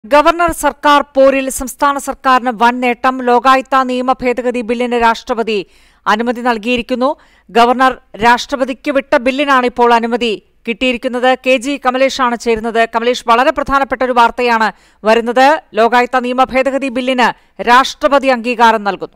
governor സർക്കാർ പോരിൽ സംസ്ഥാന സർക്കാരിന് വൻ നേട്ടം ലോകായുക്ത നിയമ ഭേദഗതി ബില്ലിന് രാഷ്ട്രപതി അനുമതി നൽകിയിരിക്കുന്നു ഗവർണർ രാഷ്ട്രപതിക്ക് വിട്ട ബില്ലിനാണ് ഇപ്പോൾ അനുമതി കിട്ടിയിരിക്കുന്നത് കെ ജി കമലേഷാണ് ചേരുന്നത് കമലേഷ് വളരെ പ്രധാനപ്പെട്ട ഒരു വാർത്തയാണ് വരുന്നത് ലോകായുക്ത നിയമ ഭേദഗതി ബില്ലിന് രാഷ്ട്രപതി അംഗീകാരം നൽകുന്നു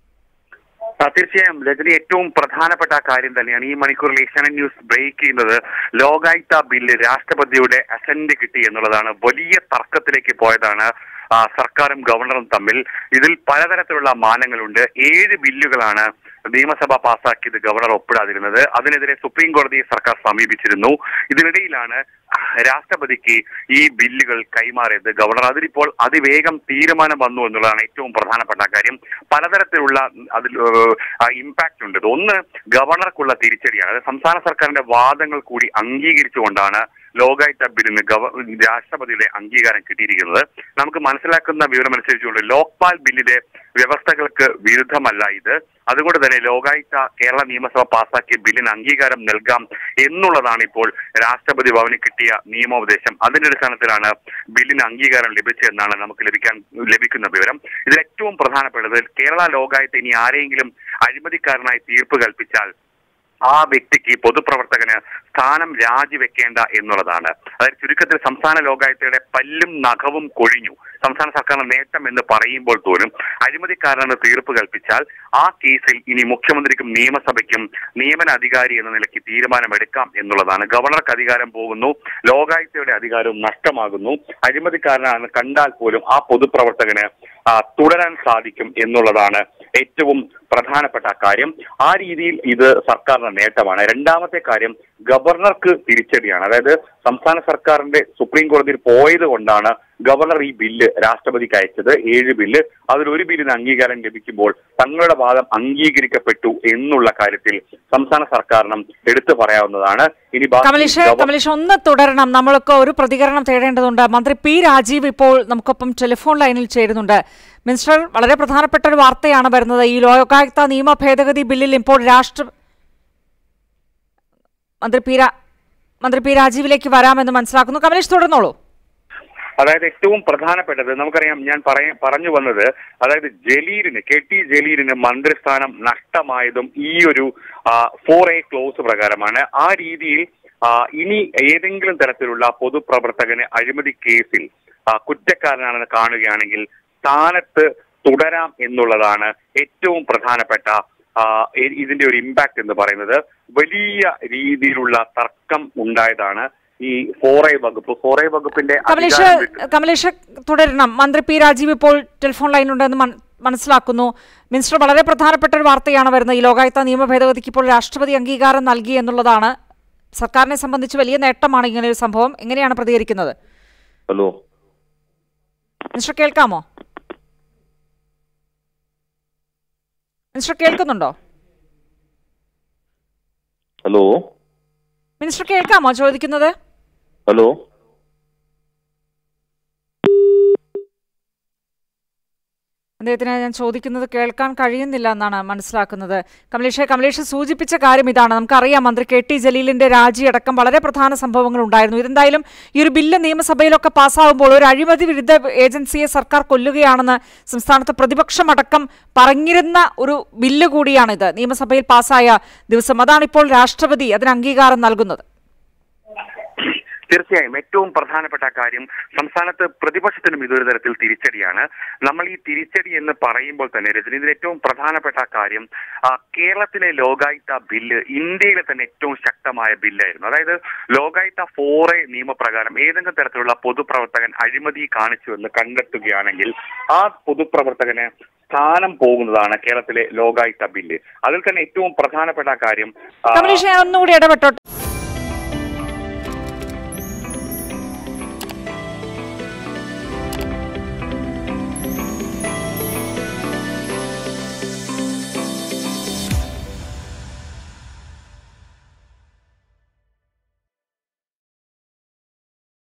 ആ, തീർച്ചയായും രജനി ഏറ്റവും പ്രധാനപ്പെട്ട കാര്യം തന്നെയാണ് ഈ മണിക്കൂറിൽ ഏഷ്യാനെറ്റ് ന്യൂസ് ബ്രേക്ക് ചെയ്യുന്നത് ലോകായുക്ത ബില്ല് രാഷ്ട്രപതിയുടെ അസന്റ് കിട്ടി എന്നുള്ളതാണ് വലിയ തർക്കത്തിലേക്ക് പോയതാണ് ആ, സർക്കാരും ഗവർണറും തമ്മിൽ ഇതിൽ പലതരത്തിലുള്ള മാനങ്ങളുണ്ട് ഏഴ് ബില്ലുകളാണ് നിയമസഭ പാസാക്കിയത് ഗവർണർ ഒപ്പിടാതിരുന്നത് അതിനെതിരെ സുപ്രീം കോടതിയെ സർക്കാർ സമീപിച്ചിരുന്നു ഇതിനിടയിലാണ് രാഷ്ട്രപതിക്ക് ഈ ബില്ലുകൾ കൈമാറിയത് ഗവർണർ അതിലിപ്പോൾ അതിവേഗം തീരുമാനം വന്നു എന്നുള്ളതാണ് ഏറ്റവും പ്രധാനപ്പെട്ട കാര്യം പലതരത്തിലുള്ള അതിൽ ഇമ്പാക്റ്റ് ഉണ്ട് ഒന്ന് ഗവർണർക്കുള്ള തിരിച്ചടിയാണ് അത് സംസ്ഥാന സർക്കാരിന്റെ വാദങ്ങൾ കൂടി അംഗീകരിച്ചുകൊണ്ടാണ് ലോകായുക്ത ബില്ലിന് ഗവ രാഷ്ട്രപതിയുടെ അംഗീകാരം കിട്ടിയിരിക്കുന്നത് നമുക്ക് മനസ്സിലാക്കുന്ന വിവരമനുസരിച്ചുകൊണ്ട് ലോക്പാൽ ബില്ലിലെ വ്യവസ്ഥകൾക്ക് വിരുദ്ധമല്ല ഇത് അതുകൊണ്ട് തന്നെ ലോകായുക്ത കേരള നിയമസഭ പാസാക്കിയ ബില്ലിന് അംഗീകാരം നൽകാം എന്നുള്ളതാണ് ഇപ്പോൾ രാഷ്ട്രപതി ഭവന് കിട്ടിയ നിയമോപദേശം അതിന്റെ അടിസ്ഥാനത്തിലാണ് ബില്ലിന് അംഗീകാരം ലഭിച്ചതെന്നാണ് നമുക്ക് ലഭിക്കാൻ ലഭിക്കുന്ന വിവരം ഇതിൽ ഏറ്റവും പ്രധാനപ്പെട്ടത് കേരള ലോകായുക്ത ഇനി ആരെങ്കിലും അഴിമതിക്കാരനായി തീർപ്പ് കൽപ്പിച്ചാൽ ആ വ്യക്തിക്ക് പൊതുപ്രവർത്തകന് സ്ഥാനം രാജിവെക്കേണ്ട എന്നുള്ളതാണ് അതായത് ചുരുക്കത്തിൽ സംസ്ഥാന ലോകായുക്തയുടെ പല്ലും നഖവും കൊഴിഞ്ഞു സംസ്ഥാന സർക്കാരിന്റെ നേട്ടം എന്ന് പറയുമ്പോൾ പോലും അഴിമതിക്കാരനെന്ന് തീർപ്പ് കൽപ്പിച്ചാൽ ആ കേസിൽ ഇനി മുഖ്യമന്ത്രിക്കും നിയമസഭയ്ക്കും നിയമന അധികാരി എന്ന നിലയ്ക്ക് തീരുമാനമെടുക്കാം എന്നുള്ളതാണ് ഗവർണർക്ക് അധികാരം പോകുന്നു ലോകായുക്തയുടെ അധികാരവും നഷ്ടമാകുന്നു അഴിമതിക്കാരനാണെന്ന് കണ്ടാൽ പോലും ആ പൊതുപ്രവർത്തകന് ആ, തുടരാൻ സാധിക്കും എന്നുള്ളതാണ് ഏറ്റവും പ്രധാനപ്പെട്ട കാര്യം ആ രീതിയിൽ ഇത് സർക്കാരിന്റെ നേട്ടമാണ് രണ്ടാമത്തെ കാര്യം ഗവർണർക്ക് തിരിച്ചടിയാണ് അതായത് സംസ്ഥാന സർക്കാരിന്റെ സുപ്രീം കോടതിയിൽ പോയത് കൊണ്ടാണ് ഗവർണർ ഈ ബില്ല് രാഷ്ട്രപതിക്ക് അയച്ചത് ഏഴ് ബില്ല് അതിൽ ഒരു ബില്ലിന് അംഗീകാരം ലഭിക്കുമ്പോൾ തങ്ങളുടെ വാദം അംഗീകരിക്കപ്പെട്ടു എന്നുള്ള കാര്യത്തിൽ സംസ്ഥാന സർക്കാരിനും എടുത്തു പറയാവുന്നതാണ് ഇനി ബാക്കി കമലേഷ് ഗവ- കമലേഷ് ഒന്ന് തുടരണം നമ്മളൊക്കെ ഒരു പ്രതികരണം തേടേണ്ടതുണ്ട് മന്ത്രി പി രാജീവ് ഇപ്പോൾ നമുക്കൊപ്പം ടെലിഫോൺ ലൈനിൽ ചേരുന്നുണ്ട് മിനിസ്റ്റർ വളരെ പ്രധാനപ്പെട്ട ഒരു വാർത്തയാണ് വരുന്നത് ഈ ലോകായുക്ത നിയമ ഭേദഗതി ബില്ലിൽ ഇപ്പോൾ രാഷ്ട്ര മന്ത്രി പി രാ- മന്ത്രി പി രാജീവിലേക്ക് വരാമെന്ന് മനസ്സിലാക്കുന്നു കമലേഷ് തുടർന്നോളൂ അതായത് ഏറ്റവും പ്രധാനപ്പെട്ടത് നമുക്കറിയാം ഞാൻ പറയ പറഞ്ഞു വന്നത് അതായത് ജലീലിന് കെ ടി ജലീലിന് മന്ത്രിസ്ഥാനം നഷ്ടമായതും ഈ ഒരു ഫോർ എ ക്ലോസ് പ്രകാരമാണ് ആ രീതിയിൽ ആ, ഇനി ഏതെങ്കിലും തരത്തിലുള്ള പൊതുപ്രവർത്തകന് അഴിമതി കേസിൽ ആ, കുറ്റക്കാരനാണെന്ന് കാണുകയാണെങ്കിൽ സ്ഥാനത്ത് തുടരാം എന്നുള്ളതാണ് ഏറ്റവും പ്രധാനപ്പെട്ട ആ, ഇ- ഇതിന്റെ ഒരു ഇമ്പാക്ട് എന്ന് പറയുന്നത് വലിയ രീതിയിലുള്ള തർക്കം ഉണ്ടായതാണ് ഈ ഫോർ എ വകുപ്പ് ഫോർ എ വകുപ്പിന്റെ കമലേഷ് അധികാരം വിട്ടു- കമലേഷ് തുടരണം മന്ത്രി പി രാജീവ് ഇപ്പോൾ ടെലിഫോൺ ലൈനുണ്ടെന്ന് മൻ- മനസ്സിലാക്കുന്നു മിനിസ്റ്റർ വളരെ പ്രധാനപ്പെട്ട ഒരു വാർത്തയാണ് വരുന്നത് ഈ ലോകായുക്ത നിയമ ഭേദഗതിക്ക് ഇപ്പോൾ രാഷ്ട്രപതി അംഗീകാരം നൽകി എന്നുള്ളതാണ് സർക്കാരിനെ സംബന്ധിച്ച് വലിയ നേട്ടമാണ് ഇങ്ങനെ ഒരു സംഭവം എങ്ങനെയാണ് പ്രതികരിക്കുന്നത് ഹലോ മിനിസ്റ്റർ കേൾക്കാമോ മിനിസ്റ്റർ കേൾക്കുന്നുണ്ടോ ഹലോ മിനിസ്റ്റർ കേൾക്കാമോ ചോദിക്കുന്നത് ഹലോ അദ്ദേഹത്തിന് ഞാൻ ചോദിക്കുന്നത് കേൾക്കാൻ കഴിയുന്നില്ല എന്നാണ് മനസ്സിലാക്കുന്നത് കമലേഷ് കമലേഷ് സൂചിപ്പിച്ച കാര്യം ഇതാണ് നമുക്കറിയാം മന്ത്രി കെ ടി ജലീലിന്റെ രാജിയടക്കം വളരെ പ്രധാന സംഭവങ്ങൾ ഉണ്ടായിരുന്നു ഇതെന്തായാലും ഈ ഒരു ബില്ല് നിയമസഭയിലൊക്കെ പാസ്സാകുമ്പോൾ ഒരു അഴിമതി വിരുദ്ധ ഏജൻസിയെ സർക്കാർ കൊല്ലുകയാണെന്ന് സംസ്ഥാനത്ത് പ്രതിപക്ഷമടക്കം പറഞ്ഞിരുന്ന ഒരു ബില്ല് കൂടിയാണിത് നിയമസഭയിൽ പാസ്സായ ദിവസം അതാണിപ്പോൾ രാഷ്ട്രപതി അതിന് അംഗീകാരം നൽകുന്നത് തീർച്ചയായും ഏറ്റവും പ്രധാനപ്പെട്ട കാര്യം സംസ്ഥാനത്ത് പ്രതിപക്ഷത്തിനും ഇതൊരു തരത്തിൽ തിരിച്ചടിയാണ് നമ്മൾ ഈ തിരിച്ചടി എന്ന് പറയുമ്പോൾ തന്നെ രജനി ഇതിൽ ഏറ്റവും പ്രധാനപ്പെട്ട കാര്യം ആ, കേരളത്തിലെ ലോകായുക്ത ബില്ല് ഇന്ത്യയിലെ തന്നെ ഏറ്റവും ശക്തമായ ബില്ലായിരുന്നു അതായത് ലോകായുക്ത ഫോർ എ നിയമപ്രകാരം ഏതെങ്കിലും തരത്തിലുള്ള പൊതുപ്രവർത്തകൻ അഴിമതി കാണിച്ചു എന്ന് കണ്ടെത്തുകയാണെങ്കിൽ ആ പൊതുപ്രവർത്തകന് സ്ഥാനം പോകുന്നതാണ് കേരളത്തിലെ ലോകായുക്ത ബില്ല് അതിൽ തന്നെ ഏറ്റവും പ്രധാനപ്പെട്ട കാര്യം ആ, കമലേഷ് ഞാൻ ഒന്നുകൂടി ഇടപെട്ടോട്ടെ